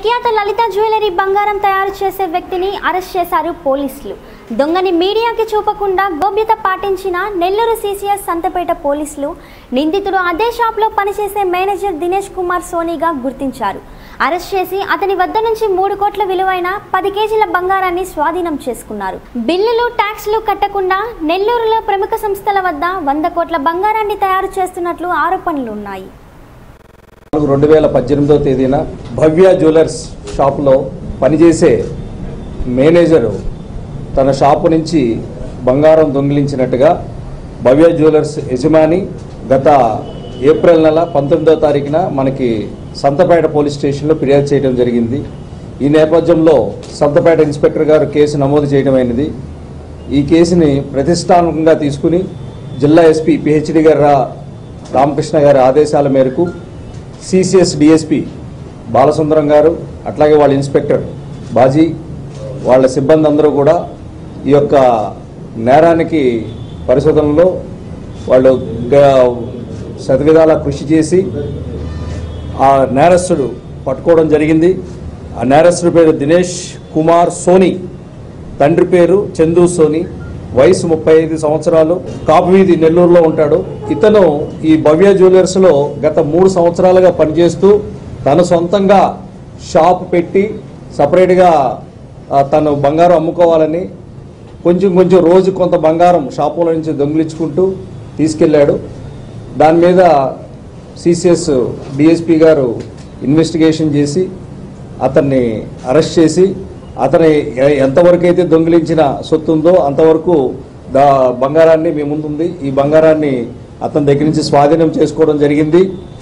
ప్రఖ్యాత లలిత జ్యువెలరీ బంగారం తయారు చేసే వ్యక్తిని అరెస్ట్ చేశారు పోలీసులు దొంగని మీడియాకి చూపకుండా గోప్యత పాటించిన నెల్లూరు సీసీఎస్ సంతపేట పోలీసులు నిందితుడు అదే షాప్లో పనిచేసే మేనేజర్ దినేష్ కుమార్ సోనీగా గుర్తించారు అరెస్ట్ చేసి అతని వద్ద నుంచి మూడు కోట్ల విలువైన పది కేజీల బంగారాన్ని స్వాధీనం చేసుకున్నారు బిల్లులు ట్యాక్స్లు కట్టకుండా నెల్లూరులో ప్రముఖ సంస్థల వద్ద వంద కోట్ల బంగారాన్ని తయారు చేస్తున్నట్లు ఆరోపణలున్నాయి నాలుగు రెండు వేల పద్దెనిమిదో తేదీన భవ్య జ్యువెలర్స్ షాపులో పనిచేసే మేనేజరు తన షాపు నుంచి బంగారం దొంగిలించినట్టుగా భవ్య జ్యువెలర్స్ యజమాని గత ఏప్రిల్ నెల పంతొమ్మిదో తారీఖున మనకి సంతపేట పోలీస్ స్టేషన్లో ఫిర్యాదు చేయడం జరిగింది ఈ నేపథ్యంలో సంతపేట ఇన్స్పెక్టర్ గారు కేసు నమోదు చేయడం అయినది ఈ కేసుని ప్రతిష్టాత్మకంగా తీసుకుని జిల్లా ఎస్పీ పిహెచ్డి గారు రా- రామకృష్ణ గారి ఆదేశాల మేరకు సిసిఎస్ డిఎస్పి బాలసుందరం గారు అట్లాగే వాళ్ళ ఇన్స్పెక్టర్ బాజీ వాళ్ళ సిబ్బంది అందరూ కూడా ఈ యొక్క నేరానికి పరిశోధనలో వాళ్ళు గ- శతవిధాల కృషి చేసి ఆ నేరస్తుడు పట్టుకోవడం జరిగింది ఆ నేరస్తుడి పేరు దినేష్ కుమార్ సోని తండ్రి పేరు చందు సోని వయసు ముప్పై ఐదు సంవత్సరాలు కాపువీధి నెల్లూరులో ఉంటాడు ఇతను ఈ భవ్య జ్యువెలర్స్లో గత మూడు సంవత్సరాలుగా పనిచేస్తూ తను సొంతంగా షాప్ పెట్టి సపరేట్గా ఆ, తను బంగారం అమ్ముకోవాలని కొంచెం కొంచెం రోజు కొంత బంగారం షాపుల నుంచి దొంగిలించుకుంటూ తీసుకెళ్ళాడు దాని మీద సిసిఎస్ డిఎస్పి గారు ఇన్వెస్టిగేషన్ చేసి అతన్ని అరెస్ట్ చేసి అతని ఎ- ఎంతవరకు అయితే దొంగిలించిన సొత్తు ఉందో అంతవరకు దా బంగారాన్ని మీ ముందుంది ఈ బంగారాన్ని అతని దగ్గర నుంచి స్వాధీనం చేసుకోవడం జరిగింది